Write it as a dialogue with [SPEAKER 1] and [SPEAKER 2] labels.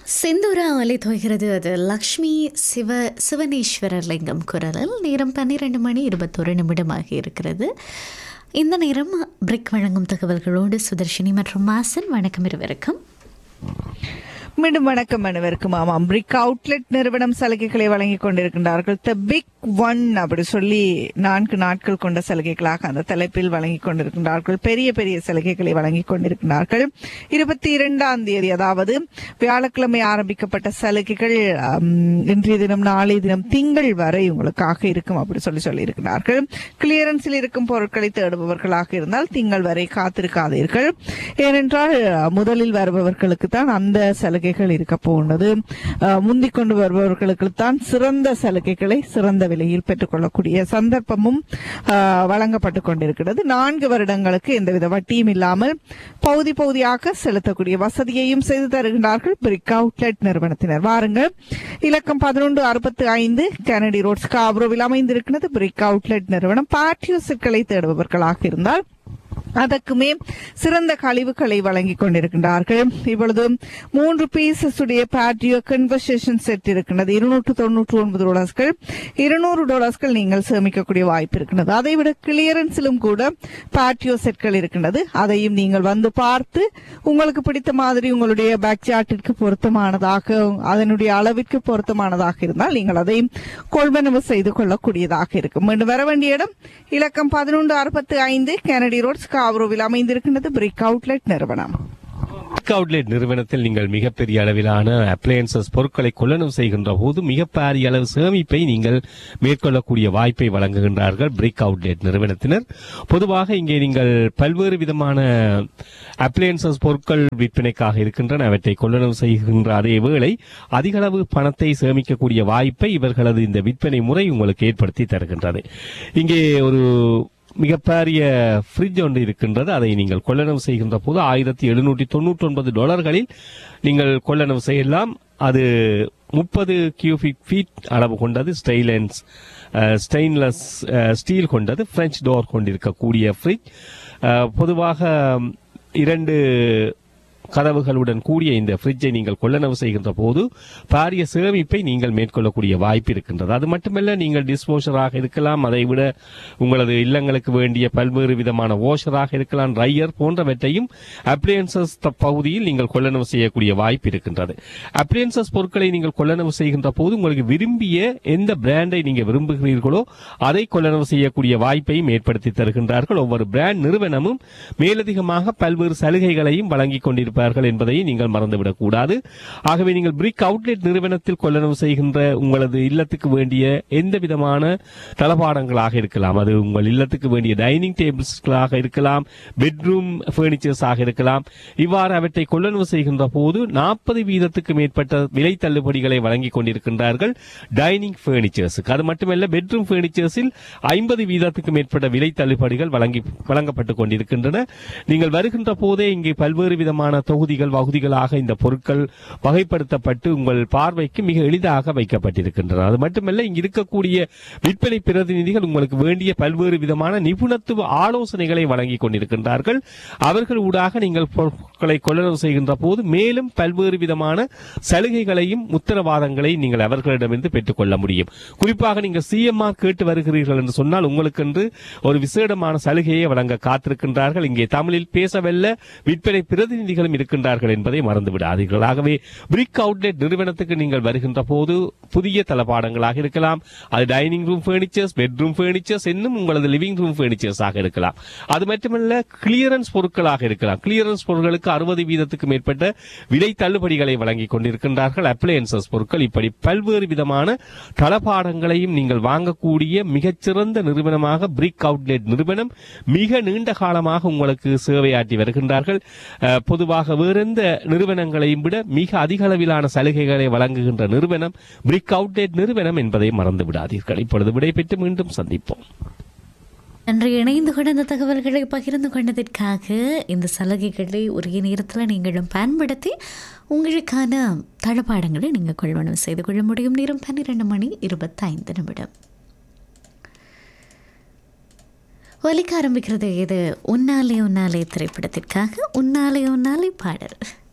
[SPEAKER 1] செந்தூரா அலை தோய்கிறது அது லக்ஷ்மி சிவ சிவனேஸ்வரர் லிங்கம் குரலில் நேரம் பன்னிரெண்டு மணி இருபத்தொரு நிமிடமாக இருக்கிறது இந்த நேரம் பிரிக் வழங்கும் தகவல்களோடு சுதர்ஷினி மற்றும் மாசன் வணக்கம் இருவருக்கும்
[SPEAKER 2] மீண்டும் வணக்கம் அனைவருக்கும் ஆமாம் பிரிக் அவுட்லெட் நிறுவனம் சலுகைகளை வழங்கிக் கொண்டிருக்கின்றார்கள் த பிக் ஒன் அப்படி சொல்லி நான்கு நாட்கள் கொண்ட சலுகைகளாக அந்த தலைப்பில் வழங்கிக் கொண்டிருக்கின்றார்கள் பெரிய பெரிய சலுகைகளை வழங்கிக் கொண்டிருக்கிறார்கள் இருபத்தி இரண்டாம் தேதி அதாவது வியாழக்கிழமை ஆரம்பிக்கப்பட்ட சலுகைகள் ஆம், இன்றைய தினம் நாளைய தினம் திங்கள் வரை உங்களுக்காக இருக்கும் அப்படி சொல்லி சொல்லியிருக்கிறார்கள் கிளியரன்ஸில் இருக்கும் பொருட்களை தேடுபவர்களாக இருந்தால் திங்கள் வரை காத்திருக்காதீர்கள் ஏனென்றால் அஹ், முதலில் வருபவர்களுக்கு தான் அந்த சலுகைகள் இருக்க போனது அஹ், முந்திக் கொண்டு வருபவர்களுக்கு தான் சிறந்த சலுகைகளை சிறந்த விலையில் பெற்றுக்கொள்ளக்கூடிய சந்தர்ப்பமும் அஹ், வழங்கப்பட்டுக் கொண்டிருக்கிறது நான்கு வருடங்களுக்கு எந்தவித வட்டியும் இல்லாமல் பகுதி பகுதியாக செலுத்தக்கூடிய வசதியையும் செய்து தருகின்றார்கள் பிரிக் அவுட்லெட் நிறுவனத்தினர் வாருங்கள் இலக்கம் பதினொன்று அறுபத்தி ஐந்து கெனடி ரோட் ஸ்காப்ரோவில் அமைந்திருக்கிறது பிரிக் அவுட்லெட் நிறுவனம் பாட்டியோ சிற்களை தேடுபவர்களாக இருந்தால் அதற்குமே சிறந்த கழிவுகளை வழங்கிக் கொண்டிருக்கின்றார்கள் இப்பொழுது மூன்று பீசஸ் உடைய பேட்டியோ கன்வர்சேஷன் செட் இருக்கின்றது இருநூற்று தொண்ணூற்று ஒன்பது டாலர்ஸ்கள் இருநூறு டாலர்ஸ்கள் நீங்கள் சேமிக்கக்கூடிய வாய்ப்பு இருக்கின்றது அதை விட கிளியரன்ஸிலும் கூட பேட்டியோ செட்கள் இருக்கின்றது அதையும் நீங்கள் வந்து பார்த்து உங்களுக்கு பிடித்த மாதிரி உங்களுடைய பேக் சாட்டிற்கு பொருத்தமானதாக அதனுடைய அளவிற்கு பொருத்தமானதாக இருந்தால் நீங்கள் அதை கொள்வனவு செய்து கொள்ளக்கூடியதாக இருக்கும் மீண்டும் வர வேண்டிய இடம் இலக்கம் பதினொன்று அறுபத்தி ஐந்து கெனடி ரோட் ஸ்காப்ரோவில் அமைந்திருக்கின்றது பிரிக் அவுட்லெட் நிறுவனம்
[SPEAKER 3] பிக் அவுட்லெட் நிறுவனத்தில் நீங்கள் மிகப்பெரிய அளவிலான அப்ளையன்சஸ் பொருட்களை கொள்ளளவு செய்கின்ற போது மிகப்பெரிய அளவு சேமிப்பை நீங்கள் மேற்கொள்ளக்கூடிய வாய்ப்பை வழங்குகின்றார்கள் பிரிக் அவுட்லெட் நிறுவனத்தினர் பொதுவாக இங்கே நீங்கள் பல்வேறு விதமான அப்ளையன்சஸ் பொருட்கள் விற்பனைக்காக இருக்கின்றன அவற்றை கொள்ளளவு செய்கின்ற அதே வேளை அதிக அளவு பணத்தை சேமிக்கக்கூடிய வாய்ப்பை இவர்களது இந்த விற்பனை முறை உங்களுக்கு ஏற்படுத்தி தருகின்றது இங்கே ஒரு மிகப்பெரிய ஃப்ரிட்ஜ் ஒன்று இருக்கின்றது அதை நீங்கள் கொள்ளளவு செய்கின்ற போது ஆயிரத்தி எழுநூற்றி தொண்ணூற்றி ஒன்பது டாலர்களில் நீங்கள் கொள்ளளவு செய்யலாம் அது முப்பது கியூபிக் ஃபீட் அளவு கொண்டது ஸ்டைலன்ஸ் ஸ்டெயின்லெஸ் ஸ்டீல் கொண்டது பிரெஞ்ச் டோர் கொண்டிருக்கக்கூடிய ஃப்ரிட்ஜ் பொதுவாக இரண்டு கதவுகளுடன் கூடிய இந்த ஃப்ரிட்ஜை நீங்கள் கொள்ளளவு செய்கின்ற போது பாரிய சேமிப்பை நீங்கள் மேற்கொள்ளக்கூடிய வாய்ப்பு இருக்கின்றது அது மட்டுமல்ல நீங்கள் டிஸ்போஷராக இருக்கலாம் அதை விட உங்களது இல்லங்களுக்கு வேண்டிய பல்வேறு விதமான வாஷராக இருக்கலாம் ட்ரையர் போன்றவற்றையும் அப்ளையன்சஸ் பகுதியில் நீங்கள் கொள்ளளவு செய்யக்கூடிய வாய்ப்பு இருக்கின்றது அப்ளையன்சஸ் பொருட்களை நீங்கள் கொள்ளளவு செய்கின்ற போது உங்களுக்கு விரும்பிய எந்த பிராண்டை நீங்கள் விரும்புகிறீர்களோ அதை கொள்ளளவு செய்யக்கூடிய வாய்ப்பையும் ஏற்படுத்தி தருகின்றார்கள் ஒவ்வொரு பிராண்ட் நிறுவனமும் மேலதிகமாக பல்வேறு சலுகைகளையும் வழங்கிக் கொண்டிருப்பார்கள் என்பதை நீங்கள் மறந்துவிடக் கூடாது ஆகவே நீங்கள் பிரிக் அவுட்லெட் நிறுவனத்தில் கொள்ளளவு செய்கின்ற உங்களது இல்லத்துக்கு வேண்டிய எந்த விதமான தளபாடங்களாக இருக்கலாம் அது உங்கள் இல்லத்துக்கு வேண்டிய டைனிங் டேபிள்ஸ்களாக இருக்கலாம் பெட்ரூம் ஃபர்னிச்சர்ஸாக இருக்கலாம் இவ்வாறு அவற்றை கொள்ளளவு செய்கின்ற போது நாற்பது வீதத்துக்கு மேற்பட்ட விலை தள்ளுபடிகளை வழங்கிக் கொண்டிருக்கின்றார்கள் டைனிங் ஃபர்னிச்சர்ஸுக்கு அது மட்டுமல்ல பெட்ரூம் ஃபர்னிச்சர்ஸில் ஐம்பது வீதத்துக்கு மேற்பட்ட விலை தள்ளுபடிகள் வழங்கி வழங்கப்பட்டுக் கொண்டிருக்கின்றன நீங்கள் வருகின்ற போதே இங்கே பல்வேறு விதமான தொகுதிகள் வகுதிகளாக இந்த பொருட்கள் வகைப்படுத்தப்பட்டு உங்கள் பார்வைக்கு மிக எளிதாக வைக்கப்பட்டிருக்கின்றன அது மட்டுமல்ல இங்கு இருக்கக்கூடிய விற்பனை பிரதிநிதிகள் உங்களுக்கு வேண்டிய பல்வேறு விதமான நிபுணத்துவ ஆலோசனைகளை வழங்கிக் கொண்டிருக்கின்றார்கள் அவர்கள் ஊடாக நீங்கள் பொருட்களை கொள்ளளவு செய்கின்ற போது மேலும் பல்வேறு விதமான சலுகைகளையும் உத்தரவாதங்களையும் நீங்கள் அவர்களிடமிருந்து பெற்றுக்கொள்ள முடியும் குறிப்பாக நீங்கள் சிஎம்ஆர் கேட்டு வருகிறீர்கள் என்று சொன்னால் உங்களுக்கென்று ஒரு விசேடமான சலுகையை வழங்க காத்திருக்கின்றார்கள் இங்கே தமிழில் பேசவல்ல விற்பனை பிரதிநிதிகளும் இருக்கின்றார்கள் என்பதை மறந்து விடாதீர்கள் ஆகவே பிரிக் அவுட்லெட் நிறுவனத்துக்கு நீங்கள் வருகின்ற போது புதிய தளபாடங்களாக இருக்கலாம் அது dining room furnitures bedroom furnitures இன்னும் உங்களது லிவிங் ரூம் ஃபர்னிச்சர்ஸாக இருக்கலாம் அது மட்டுமல்ல கிளியரன்ஸ் பொருட்களாக இருக்கலாம் கிளியரன்ஸ் பொருட்களுக்கு அறுபது வீதத்துக்கு மேற்பட்ட விலை தள்ளுபடிகளை வழங்கிக் கொண்டிருக்கின்றார்கள் அப்ளையன்சஸ் பொருட்கள் இப்படி பல்வேறு விதமான தளபாடங்களையும் நீங்கள் வாங்கக்கூடிய மிகச்சிறந்த நிறுவனமாக பிரிக் அவுட்லெட் நிறுவனம் மிக நீண்ட காலமாக உங்களுக்கு சேவையாற்றி வருகின்றார்கள் அஹ், பொதுவாக வேறெந்த நிறுவனங்களையும் விட மிக அதிக அளவிலான சலுகைகளை வழங்குகின்ற நிறுவனம் பிரிக் அவுட்லெட் நிறுவனம் என்பதை மறந்து விடாதீர்கள் இப்பொழுது விடைபெற்று மீண்டும் சந்திப்போம்
[SPEAKER 1] நன்றி இணைந்து கொண்ட இந்த தகவல்களை பகிர்ந்து கொண்டதற்காக இந்த சலுகைகளை ஒரே நேரத்தில் நீங்களும் பயன்படுத்தி உங்களுக்கான தளபாடங்களை நீங்கள் கொள்வனவு செய்து கொள்ள முடியும் நேரம் பன்னிரெண்டு மணி இருபத்தைந்து நிமிடம் ஒலிக்க ஆரம்பிக்கிறது இது உன்னாலே உன்னாலே திரைப்படத்திற்காக உன்னாலே உன்னாலே பாடல்